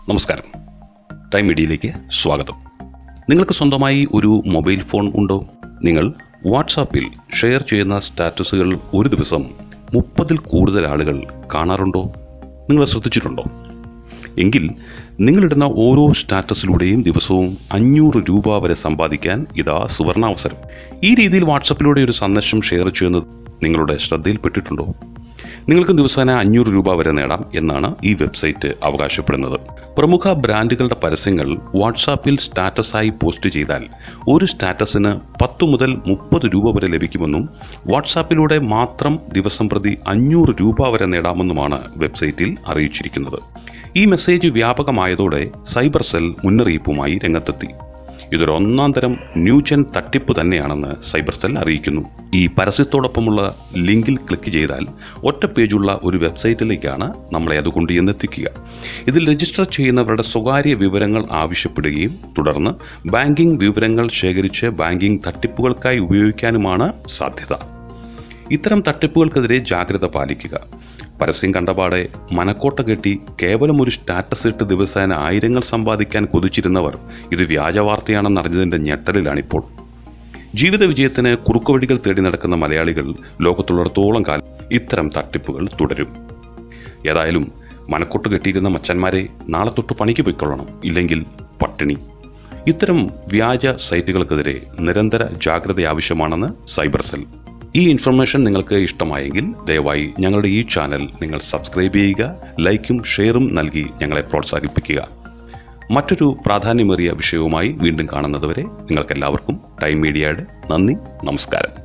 നമസ്കാരം ടൈം മീഡിയയിലേക്ക് സ്വാഗതം നിങ്ങൾക്ക് സ്വന്തമായി ഒരു മൊബൈൽ ഫോൺ ഉണ്ടോ നിങ്ങൾ വാട്സാപ്പിൽ ഷെയർ ചെയ്യുന്ന സ്റ്റാറ്റസുകൾ ഒരു ദിവസം മുപ്പതിൽ കൂടുതൽ ആളുകൾ കാണാറുണ്ടോ നിങ്ങൾ ശ്രദ്ധിച്ചിട്ടുണ്ടോ എങ്കിൽ നിങ്ങളിടുന്ന ഓരോ സ്റ്റാറ്റസിലൂടെയും ദിവസവും അഞ്ഞൂറ് രൂപ വരെ സമ്പാദിക്കാൻ ഇതാ സുവർണാവസരം ഈ രീതിയിൽ വാട്സപ്പിലൂടെ ഒരു സന്ദേശം ഷെയർ ചെയ്യുന്നത് നിങ്ങളുടെ ശ്രദ്ധയിൽപ്പെട്ടിട്ടുണ്ടോ നിങ്ങൾക്ക് ദിവസേന അഞ്ഞൂറ് രൂപ വരെ നേടാം എന്നാണ് ഈ വെബ്സൈറ്റ് അവകാശപ്പെടുന്നത് പ്രമുഖ ബ്രാൻഡുകളുടെ പരസ്യങ്ങൾ വാട്സാപ്പിൽ സ്റ്റാറ്റസായി പോസ്റ്റ് ചെയ്താൽ ഒരു സ്റ്റാറ്റസിന് പത്ത് മുതൽ മുപ്പത് രൂപ വരെ ലഭിക്കുമെന്നും വാട്സാപ്പിലൂടെ മാത്രം ദിവസം പ്രതി അഞ്ഞൂറ് രൂപ വരെ നേടാമെന്നുമാണ് വെബ്സൈറ്റിൽ അറിയിച്ചിരിക്കുന്നത് ഈ മെസ്സേജ് വ്യാപകമായതോടെ സൈബർ സെൽ മുന്നറിയിപ്പുമായി രംഗത്തെത്തി ഇതൊരു ഒന്നാം തരം ന്യൂജൻ തട്ടിപ്പ് തന്നെയാണെന്ന് സൈബർ സെൽ അറിയിക്കുന്നു ഈ പരസ്യത്തോടൊപ്പമുള്ള ലിങ്കിൽ ക്ലിക്ക് ചെയ്താൽ ഒറ്റ പേജുള്ള ഒരു വെബ്സൈറ്റിലേക്കാണ് നമ്മളെ അത് കൊണ്ടുചെന്നെത്തിക്കുക ഇതിൽ രജിസ്റ്റർ ചെയ്യുന്നവരുടെ സ്വകാര്യ വിവരങ്ങൾ ആവശ്യപ്പെടുകയും തുടർന്ന് ബാങ്കിംഗ് വിവരങ്ങൾ ശേഖരിച്ച് ബാങ്കിംഗ് തട്ടിപ്പുകൾക്കായി ഉപയോഗിക്കാനുമാണ് സാധ്യത ഇത്തരം തട്ടിപ്പുകൾക്കെതിരെ ജാഗ്രത പാലിക്കുക പരസ്യം കണ്ടപാടെ മനക്കോട്ട കെട്ടി കേവലം ഒരു സ്റ്റാറ്റസ് ഇട്ട് ദിവസേന ആയിരങ്ങൾ സമ്പാദിക്കാൻ കൊതിച്ചിരുന്നവർ ഇത് വ്യാജവാർത്തയാണെന്നറിഞ്ഞതിൻ്റെ ഞെട്ടലിലാണിപ്പോൾ ജീവിത വിജയത്തിന് കുറുക്കുവഴികൾ തേടി നടക്കുന്ന മലയാളികൾ ലോകത്തുള്ളിടത്തോളം കാലം ഇത്തരം തട്ടിപ്പുകൾ തുടരും ഏതായാലും മനക്കൊട്ട് കെട്ടിയിരുന്ന മച്ചന്മാരെ നാളെ തൊട്ട് പണിക്ക് പോയിക്കൊള്ളണം ഇല്ലെങ്കിൽ പട്ടിണി ഇത്തരം വ്യാജ സൈറ്റുകൾക്കെതിരെ നിരന്തര ജാഗ്രത ആവശ്യമാണെന്ന് സൈബർ സെൽ ഈ ഇൻഫർമേഷൻ നിങ്ങൾക്ക് ഇഷ്ടമായെങ്കിൽ ദയവായി ഞങ്ങളുടെ ഈ ചാനൽ നിങ്ങൾ സബ്സ്ക്രൈബ് ചെയ്യുക ലൈക്കും ഷെയറും നൽകി ഞങ്ങളെ പ്രോത്സാഹിപ്പിക്കുക മറ്റൊരു പ്രാധാന്യമേറിയ വിഷയവുമായി വീണ്ടും കാണുന്നതുവരെ നിങ്ങൾക്കെല്ലാവർക്കും ടൈം മീഡിയയുടെ നന്ദി നമസ്കാരം